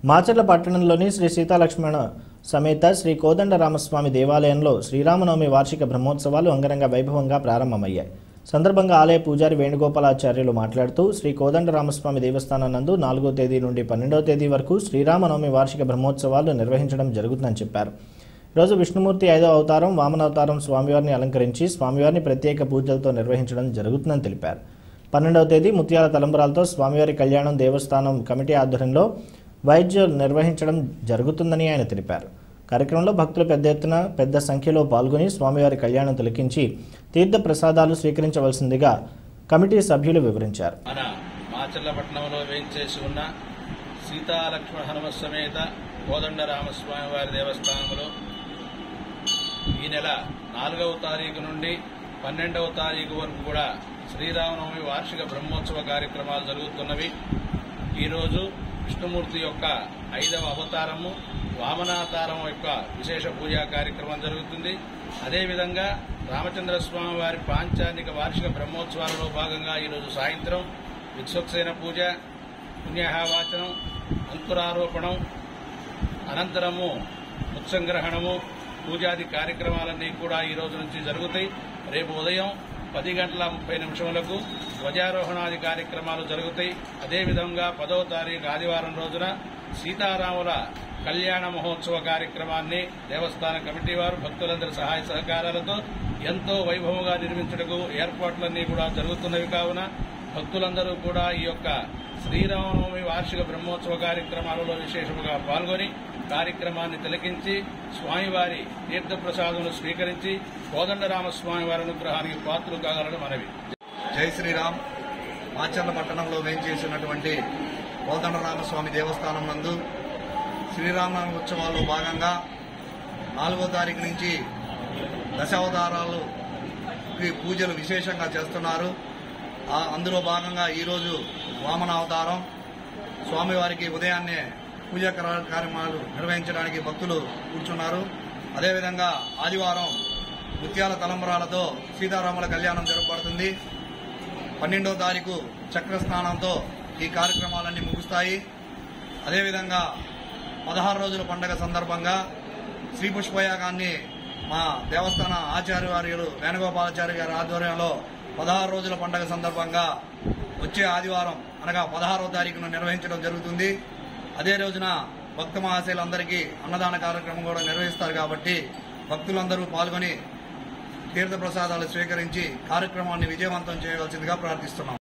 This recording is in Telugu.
మాచర్ల పట్టణంలోని శ్రీ సీతాలక్ష్మణ సమేత శ్రీ కోదండ రామస్వామి దేవాలయంలో శ్రీరామనవమి వార్షిక బ్రహ్మోత్సవాలు అంగరంగ వైభవంగా ప్రారంభమయ్యాయి సందర్భంగా ఆలయ పూజారి వేణుగోపాలాచార్యులు మాట్లాడుతూ శ్రీ కోదండ రామస్వామి దేవస్థానం నందు నాలుగో తేదీ నుండి పన్నెండవ తేదీ వరకు శ్రీరామనవమి వార్షిక బ్రహ్మోత్సవాలు నిర్వహించడం జరుగుతుందని చెప్పారు ఈరోజు విష్ణుమూర్తి ఐదో అవతారం వామనావతారం స్వామివారిని అలంకరించి స్వామివారిని ప్రత్యేక పూజలతో నిర్వహించడం జరుగుతుందని తెలిపారు పన్నెండవ తేదీ ముత్యాల తలంబరాలతో స్వామివారి కళ్యాణం దేవస్థానం కమిటీ ఆధ్వర్యంలో వైద్యులు నిర్వహించడం జరుగుతుందని ఆయన తెలిపారు కార్యక్రమంలో భక్తులు పెద్ద ఎత్తున పెద్ద సంఖ్యలో పాల్గొని స్వామివారి కళ్యాణం తిలకించి తీర్థ ప్రసాదాలు స్వీకరించవలసిందిగా కమిటీ సభ్యులు వివరించారు మన మాచర్లపట్నంలో వేంచేసి ఉన్న సీతాలక్ష్మణ హనుమ సమేత కోదండ రామస్వామి వారి దేవస్థానంలో ఈ నెల నాలుగవ తారీఖు నుండి పన్నెండవ తారీఖు వరకు కూడా శ్రీరామనవమి వార్షిక బ్రహ్మోత్సవ కార్యక్రమాలు జరుగుతున్నవి ఈరోజు విష్ణుమూర్తి యొక్క ఐదవ అవతారము వామనావతారం యొక్క విశేష పూజా కార్యక్రమం జరుగుతుంది అదేవిధంగా రామచంద్ర స్వామి వారి పాంచానిక వార్షిక బ్రహ్మోత్సవాలలో భాగంగా ఈరోజు సాయంత్రం విశ్వక్సేన పూజ పుణ్యాహవాచనం అంకురారోపణం అనంతరము ముత్సంగ్రహణము పూజాది కార్యక్రమాలన్నీ కూడా ఈ రోజు నుంచి జరుగుతాయి రేపు ఉదయం పది గంటల ముప్పై నిమిషములకు ధ్వజారోహణాది కార్యక్రమాలు జరుగుతాయి అదేవిధంగా పదవ తారీఖు ఆదివారం రోజున సీతారాముల కళ్యాణ మహోత్సవ కార్యక్రమాన్ని దేవస్థాన కమిటీ వారు భక్తులందరి సహాయ సహకారాలతో ఎంతో వైభవంగా నిర్మించుటకు ఏర్పాట్లన్నీ కూడా జరుగుతున్నవి కావున భక్తులందరూ కూడా ఈ యొక్క శ్రీరామనవమి వార్షిక బ్రహ్మోత్సవ కార్యక్రమాలలో విశేషముగా పాల్గొని కార్యక్రమాన్ని తిలకించి స్వామివారి తీర్థప్రసాదములు స్వీకరించి కోదండరామ స్వామివారి అనుగ్రహానికి పాత్రలు కాగలని మనవి జై శ్రీరామ్ మాచర్ల పట్టణంలో వేంచేసినటువంటి కోదండరామస్వామి దేవస్థానం నందు శ్రీరామనవమి ఉత్సవాల్లో భాగంగా నాలుగో తారీఖు నుంచి దశావతారాలు పూజలు విశేషంగా చేస్తున్నారు ఆ అందులో భాగంగా ఈరోజు వామన అవతారం స్వామివారికి ఉదయాన్నే పూజా కర- కార్యక్రమాలు నిర్వహించడానికి భక్తులు కూర్చున్నారు అదేవిధంగా ఆదివారం ముత్యాల తలంబరాలతో సీతారాముల కళ్యాణం జరపబడుతుంది పన్నెండో తారీఖు చక్రస్నానంతో ఈ కార్యక్రమాలన్నీ ముగుస్తాయి అదేవిధంగా పదహారు రోజుల పండగ సందర్భంగా శ్రీ పుష్పయాగాన్ని మా దేవస్థాన ఆచార్య వార్యులు వేణుగోపాలాచార్య గారి ఆధ్వర్యంలో పదహారు రోజుల పండగ సందర్భంగా వచ్చే ఆదివారం అనగా పదహారో తారీఖున నిర్వహించడం జరుగుతుంది అదే రోజున భక్త మహాశయులందరికీ అన్నదాన కార్యక్రమం కూడా నిర్వహిస్తారు కాబట్టి భక్తులందరూ పాల్గొని తీర్థప్రసాదాలు స్వీకరించి కార్యక్రమాన్ని విజయవంతం చేయవలసిందిగా ప్రార్థిస్తున్నాం